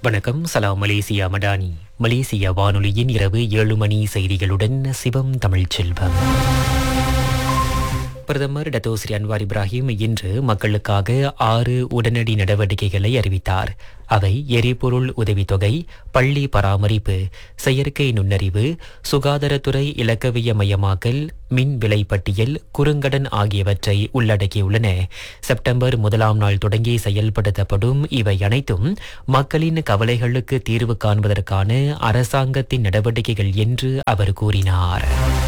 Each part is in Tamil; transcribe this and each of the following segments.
வணக்கம் சலாம் மலேசியா மடானி மலேசியா வானொலியின் இரவு ஏழு மணி செய்திகளுடன் சிவம் தமிழ்ச் செல்வம் பிரதமர் டத்தோஸ்ரீ அன்வார் இப்ராஹிம் இன்று மக்களுக்காக ஆறு உடனடி நடவடிக்கைகளை அறிவித்தார் அவை எரிபொருள் உதவித்தொகை பள்ளி பராமரிப்பு செயற்கை நுண்ணறிவு சுகாதாரத்துறை இலக்கவிய மயமாக்கல் மின் விலை பட்டியல் குறுங்கடன் ஆகியவற்றை உள்ளடக்கியுள்ளன செப்டம்பர் முதலாம் நாள் தொடங்கி செயல்படுத்தப்படும் இவை அனைத்தும் மக்களின் கவலைகளுக்கு தீர்வு காண்பதற்கான அரசாங்கத்தின் நடவடிக்கைகள் என்று அவர் கூறினார்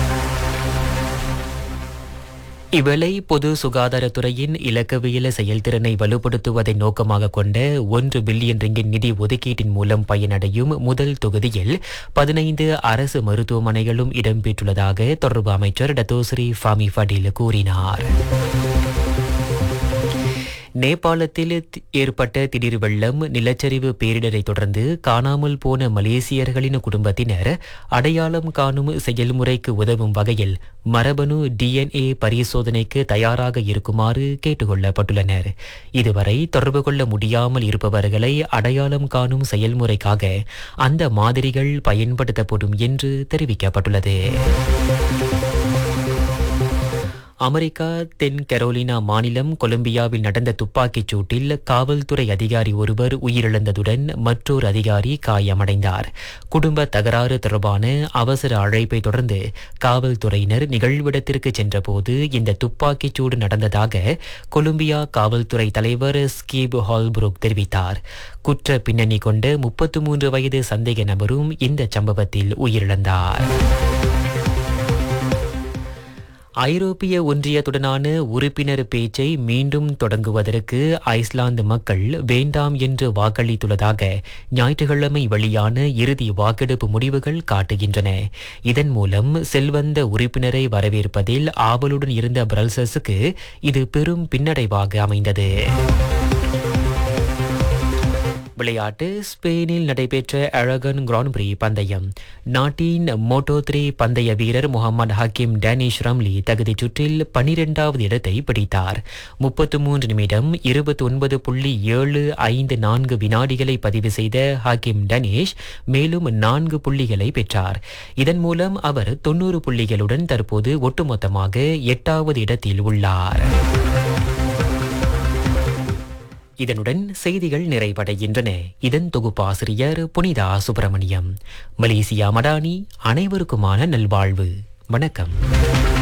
இவ்வேளை பொது சுகாதாரத்துறையின் இலக்கவியல செயல்திறனை வலுப்படுத்துவதை நோக்கமாக கொண்ட ஒன்று பில்லியன் ரிங்கின் நிதி ஒதுக்கீட்டின் மூலம் பயனடையும் முதல் தொகுதியில் பதினைந்து அரசு மருத்துவமனைகளும் இடம்பெற்றுள்ளதாக தொடர்பு அமைச்சர் டத்தோஸ்ரீ ஃபாமி ஃபடில் கூறினார் நேபாளத்தில் தி- ஏற்பட்ட திடீர் வெள்ளம் நிலச்சரிவு பேரிடரை தொடர்ந்து காணாமல் போன மலேசியர்களின் குடும்பத்தினர் அடையாளம் காணும் செயல்முறைக்கு உதவும் வகையில் மரபணு டிஎன்ஏ பரிசோதனைக்கு தயாராக இருக்குமாறு கேட்டுக்கொள்ளப்பட்டுள்ளனர் இதுவரை தொடர்பு கொள்ள முடியாமல் இருப்பவர்களை அடையாளம் காணும் செயல்முறைக்காக அந்த மாதிரிகள் பயன்படுத்தப்படும் என்று தெரிவிக்கப்பட்டுள்ளது அமெரிக்கா தென் கரோலினா மாநிலம் கொலம்பியாவில் நடந்த துப்பாக்கிச் சூட்டில் காவல்துறை அதிகாரி ஒருவர் உயிரிழந்ததுடன் மற்றொரு அதிகாரி காயமடைந்தார் குடும்ப தகராறு தொடர்பான அவசர அழைப்பை தொடர்ந்து காவல்துறையினர் நிகழ்விடத்திற்கு சென்றபோது இந்த துப்பாக்கிச் சூடு நடந்ததாக கொலம்பியா காவல்துறை தலைவர் ஸ்கீப் ஹால்புரோக் தெரிவித்தார் குற்ற பின்னணி கொண்ட முப்பத்து மூன்று வயது சந்தேக நபரும் இந்த சம்பவத்தில் உயிரிழந்தார் ஐரோப்பிய ஒன்றியத்துடனான உறுப்பினர் பேச்சை மீண்டும் தொடங்குவதற்கு ஐஸ்லாந்து மக்கள் வேண்டாம் என்று வாக்களித்துள்ளதாக ஞாயிற்றுக்கிழமை வெளியான இறுதி வாக்கெடுப்பு முடிவுகள் காட்டுகின்றன இதன் மூலம் செல்வந்த உறுப்பினரை வரவேற்பதில் ஆவலுடன் இருந்த பிரல்சஸுக்கு இது பெரும் பின்னடைவாக அமைந்தது விளையாட்டு ஸ்பெயினில் நடைபெற்ற அழகன் கிராண்ட் பிரி பந்தயம் நாட்டின் மோட்டோ த்ரீ பந்தய வீரர் முகமது ஹக்கீம் டேனிஷ் ரம்லி தகுதிச் சுற்றில் பனிரெண்டாவது இடத்தை பிடித்தார் முப்பத்து மூன்று நிமிடம் இருபத்தி ஒன்பது புள்ளி ஏழு ஐந்து நான்கு வினாடிகளை பதிவு செய்த ஹக்கீம் டனேஷ் மேலும் நான்கு புள்ளிகளை பெற்றார் இதன் மூலம் அவர் தொண்ணூறு புள்ளிகளுடன் தற்போது ஒட்டுமொத்தமாக எட்டாவது இடத்தில் உள்ளார் இதனுடன் செய்திகள் நிறைவடைகின்றன இதன் தொகுப்பாசிரியர் புனிதா சுப்பிரமணியம் மலேசியா மடானி அனைவருக்குமான நல்வாழ்வு வணக்கம்